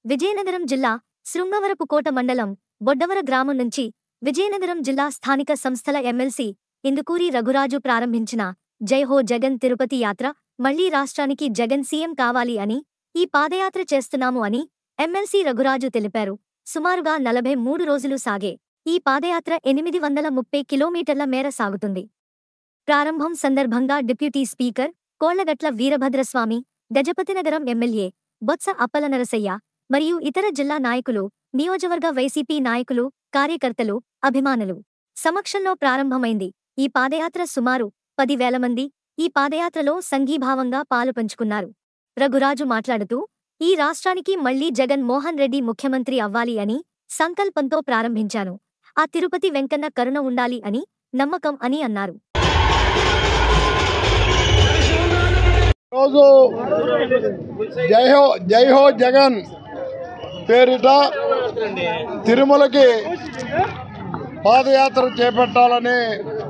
విజయనగరం జిల్లా శృంగవరపుకోట మండలం బొడ్డవర గ్రామం నుంచి విజయనగరం జిల్లా స్థానిక సంస్థల ఎమ్మెల్సీ ఇందుకూరి రఘురాజు ప్రారంభించిన జై హో జగన్ తిరుపతి యాత్ర మళ్లీ రాష్ట్రానికి జగన్ సీఎం కావాలి అని ఈ పాదయాత్ర చేస్తున్నాము అని ఎమ్మెల్సీ రఘురాజు తెలిపారు సుమారుగా నలభై మూడు రోజులు సాగే ఈ పాదయాత్ర ఎనిమిది వందల ముప్పై కిలోమీటర్ల మేర సాగుతుంది ప్రారంభం సందర్భంగా deputy speaker Kollagatla Veerabhadraswamy Gajapathinagaram MLA Botcha Appala Narasayya మరియు ఇతర జిల్లా నాయకులు నియోజకవర్గ వైసీపీ నాయకులు కార్యకర్తలు అభిమానులు సమక్షంలో ప్రారంభమైంది ఈ పాదయాత్ర సుమారు పదివేల మంది ఈ పాదయాత్రలో సంఘీభావంగా పాలుపంచుకున్నారు రఘురాజు మాట్లాడుతూ ఈ రాష్ట్రానికి మళ్లీ జగన్ మోహన్ రెడ్డి ముఖ్యమంత్రి అవ్వాలి అని సంకల్పంతో ప్రారంభించాను ఆ తిరుపతి వెంకన్న కరుణ ఉండాలి అని నమ్మకం అని అన్నారు రోజు జై హో జై హో జగన్ పేరిట తిరుమలకి పాదయాత్ర చేపట్టాలని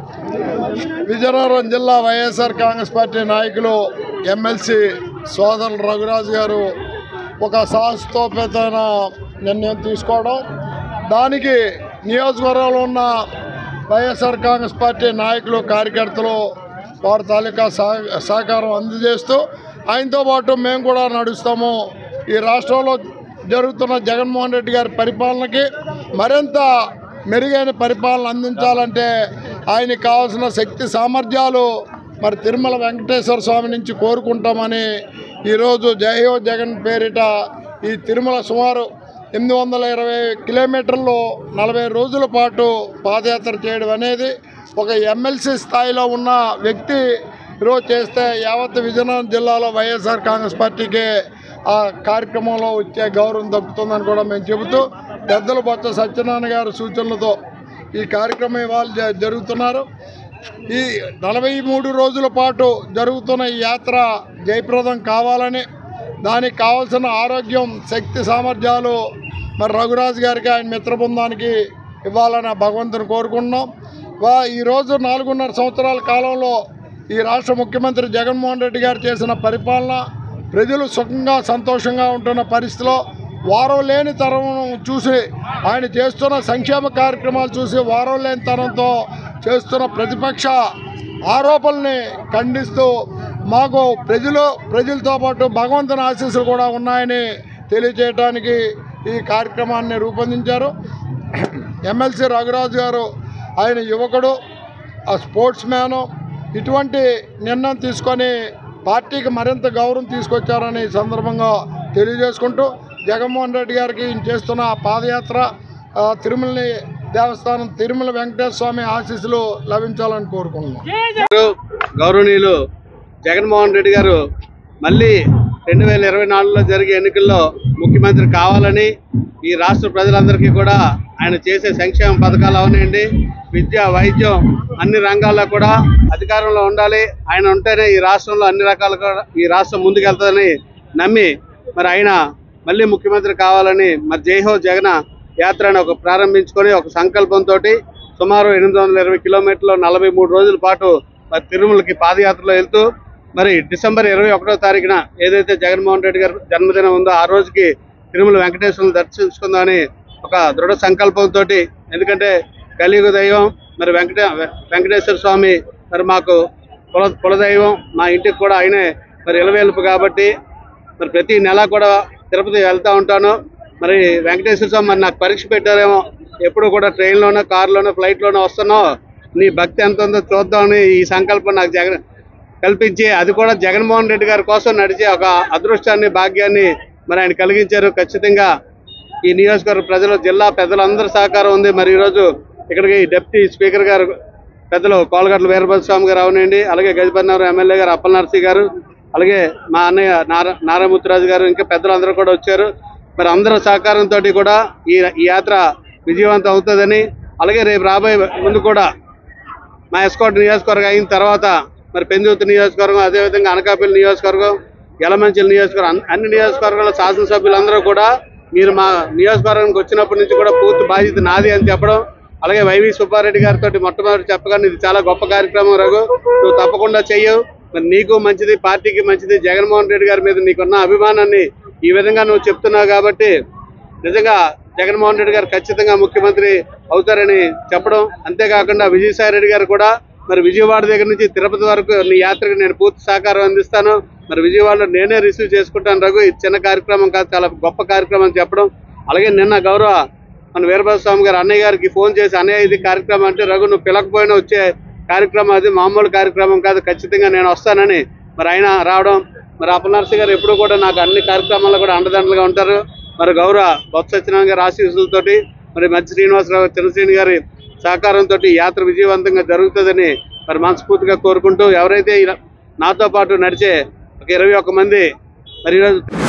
విజయనగరం జిల్లా వైఎస్ఆర్ కాంగ్రెస్ పార్టీ నాయకులు ఎమ్మెల్సీ సోదరులు రఘురాజు గారు ఒక సాహసోపేతమైన నిర్ణయం తీసుకోవడం దానికి నియోజకవర్గంలో ఉన్న వైఎస్ఆర్ కాంగ్రెస్ పార్టీ నాయకులు కార్యకర్తలు వారి తాలూకా సహ- సహకారం అందజేస్తూ ఆయనతో పాటు మేము కూడా నడుస్తాము ఈ రాష్ట్రంలో జరుగుతున్న జగన్మోహన్ రెడ్డి గారి పరిపాలనకి మరింత మెరుగైన పరిపాలన అందించాలంటే ఆయనకి కావాల్సిన శక్తి సామర్థ్యాలు మరి తిరుమల వెంకటేశ్వర స్వామి నుంచి కోరుకుంటామని ఈరోజు జయహో జగన్ పేరిట ఈ తిరుమల సుమారు ఎనిమిది వందల ఇరవై కిలోమీటర్లు నలభై రోజుల పాటు పాదయాత్ర చేయడం అనేది ఒక ఎమ్మెల్సీ స్థాయిలో ఉన్న వ్యక్తి ఈరోజు చేస్తే యావత్ విజయనగరం జిల్లాలో వైఎస్ఆర్ కాంగ్రెస్ పార్టీకి ఆ కార్యక్రమంలో వచ్చే గౌరవం దక్కుతుందని కూడా మేము చెబుతూ పెద్దలు బొత్స సత్యనారాయణ గారి సూచనలతో ఈ కార్యక్రమం ఇవాళ జ- జరుగుతున్నారు ఈ నలభై మూడు రోజుల పాటు జరుగుతున్న ఈ యాత్ర జయప్రదం కావాలని దానికి కావాల్సిన ఆరోగ్యం శక్తి సామర్థ్యాలు మరి రఘురాజు గారికి ఆయన మిత్ర బృందానికి ఇవ్వాలని ఆ భగవంతుని కోరుకుంటున్నాం వా ఈరోజు నాలుగున్నర సంవత్సరాల కాలంలో ఈ రాష్ట్ర ముఖ్యమంత్రి జగన్మోహన్ రెడ్డి గారు చేసిన పరిపాలన ప్రజలు సుఖంగా సంతోషంగా ఉంటున్న పరిస్థితిలో వారం లేని తరం చూసి ఆయన చేస్తున్న సంక్షేమ కార్యక్రమాలు చూసి వారం లేని తరంతో చేస్తున్న ప్రతిపక్ష ఆరోపణల్ని ఖండిస్తూ మాకు ప్రజలు ప్రజలతో పాటు భగవంతుని ఆశీస్సులు కూడా ఉన్నాయని తెలియజేయడానికి ఈ కార్యక్రమాన్ని రూపొందించారు ఎమ్మెల్సీ రఘురాజు గారు ఆయన యువకుడు ఆ స్పోర్ట్స్ మ్యాను ఇటువంటి నిర్ణయం తీసుకొని పార్టీకి మరింత గౌరవం తీసుకొచ్చారని ఈ సందర్భంగా తెలియజేసుకుంటూ జగన్మోహన్ రెడ్డి గారికి ఈయన చేస్తున్న ఆ పాదయాత్ర ఆ, తిరుమలని దేవస్థానం తిరుమల వెంకటేశ్వర స్వామి ఆశీస్సులు లభించాలని కోరుకుంటున్నాం గౌరవనీయులు జగన్మోహన్ రెడ్డి గారు మళ్ళీ రెండు వేల ఇరవై నాలుగులో జరిగే ఎన్నికల్లో ముఖ్యమంత్రి కావాలని ఈ రాష్ట్ర ప్రజలందరికీ కూడా ఆయన చేసే సంక్షేమ పథకాలు అవనండి విద్య వైద్యం అన్ని రంగాల్లో కూడా అధికారంలో ఉండాలి ఆయన ఉంటేనే ఈ రాష్ట్రంలో అన్ని రకాలుగా ఈ రాష్ట్రం ముందుకెళ్తుందని నమ్మి మరి ఆయన మళ్ళీ ముఖ్యమంత్రి కావాలని మరి జైహో జగన్ యాత్రను ఒక ప్రారంభించుకొని ఒక సంకల్పంతో సుమారు ఎనిమిది వందల ఇరవై కిలోమీటర్లు నలభై మూడు రోజుల పాటు మరి తిరుమలకి పాదయాత్రలో వెళ్తూ మరి డిసెంబర్ ఇరవై ఒకటో తారీఖున ఏదైతే జగన్మోహన్ రెడ్డి గారి జన్మదినం ఉందో ఆ రోజుకి తిరుమల వెంకటేశ్వరుని దర్శించుకుందామని ఒక దృఢ సంకల్పంతో ఎందుకంటే కలియుగ దైవం మరి వెంకట వెంకటేశ్వర స్వామి మరి మాకు కుల కులదైవం మా ఇంటికి కూడా ఆయనే మరి ఇలవేలుపు కాబట్టి మరి ప్రతి నెల కూడా తిరుపతి వెళ్తూ ఉంటాను మరి వెంకటేశ్వర స్వామి మరి నాకు పరీక్ష పెట్టారేమో ఎప్పుడు కూడా ట్రైన్లోనో కారులోనో ఫ్లైట్లోనో వస్తున్నావు నీ భక్తి ఎంత ఉందో చూద్దామని ఈ సంకల్పం నాకు జగన్ కల్పించి అది కూడా జగన్మోహన్ రెడ్డి గారి కోసం నడిచే ఒక అదృష్టాన్ని భాగ్యాన్ని మరి ఆయన కలిగించారు ఖచ్చితంగా ఈ నియోజకవర్గ ప్రజలు జిల్లా పెద్దలందరి సహకారం ఉంది మరి ఈరోజు ఇక్కడికి డిప్యూటీ స్పీకర్ గారు పెద్దలు కోలగట్ల వీరభద్ర స్వామి గారు అవునండి అలాగే గజపతినగరం ఎమ్మెల్యే గారు అప్పల నరసి గారు అలాగే మా అన్నయ్య నారా నారాయణమూర్తిరాజు గారు ఇంకా పెద్దలందరూ కూడా వచ్చారు మరి అందరి సహకారంతో కూడా ఈ ఈ యాత్ర విజయవంతం అవుతుందని అలాగే రేపు రాబోయే ముందు కూడా మా ఎస్కోట్ నియోజకవర్గం అయిన తర్వాత మరి పెందుర్తి నియోజకవర్గం అదేవిధంగా అనకాపల్లి నియోజకవర్గం యలమంచిలి నియోజకవర్గం అన్- అన్ని నియోజకవర్గాల శాసనసభ్యులందరూ కూడా మీరు మా నియోజకవర్గానికి వచ్చినప్పటి నుంచి కూడా పూర్తి బాధ్యత నాది అని చెప్పడం అలాగే వైవి సుబ్బారెడ్డి గారితో మొట్టమొదటి చెప్పగానే ఇది చాలా గొప్ప కార్యక్రమం రఘు నువ్వు తప్పకుండా చెయ్యవు మరి నీకు మంచిది పార్టీకి మంచిది జగన్మోహన్ రెడ్డి గారి మీద నీకున్న అభిమానాన్ని ఈ విధంగా నువ్వు చెప్తున్నావు కాబట్టి నిజంగా జగన్మోహన్ రెడ్డి గారు ఖచ్చితంగా ముఖ్యమంత్రి అవుతారని చెప్పడం అంతేకాకుండా విజయసాయి రెడ్డి గారు కూడా మరి విజయవాడ దగ్గర నుంచి తిరుపతి వరకు నీ యాత్రకు నేను పూర్తి సహకారం అందిస్తాను మరి విజయవాడలో నేనే రిసీవ్ చేసుకుంటాను రఘు ఇది చిన్న కార్యక్రమం కాదు చాలా గొప్ప కార్యక్రమం అని చెప్పడం అలాగే నిన్న గౌరవ మన వీరభద్ర స్వామి గారు అన్నయ్య గారికి ఫోన్ చేసి అన్నయ్య ఇది కార్యక్రమం అంటే రఘు నువ్వు పిలకపోయినా వచ్చే కార్యక్రమం అది మామూలు కార్యక్రమం కాదు ఖచ్చితంగా నేను వస్తానని మరి ఆయన రావడం మరి అప్పనర్సి గారు ఎప్పుడు కూడా నాకు అన్ని కార్యక్రమాల్లో కూడా అండదండలుగా ఉంటారు మరి గౌరవ బొత్స సత్యనారాయణ గారి ఆశీస్సులతోటి మరి మధ్య శ్రీనివాసరావు చంద్రశ్రేణి గారి సహకారంతో యాత్ర విజయవంతంగా జరుగుతుందని మరి మనస్ఫూర్తిగా కోరుకుంటూ ఎవరైతే ఇలా నాతో పాటు నడిచే ఒక ఇరవై ఒక్క మంది మరి ఈరోజు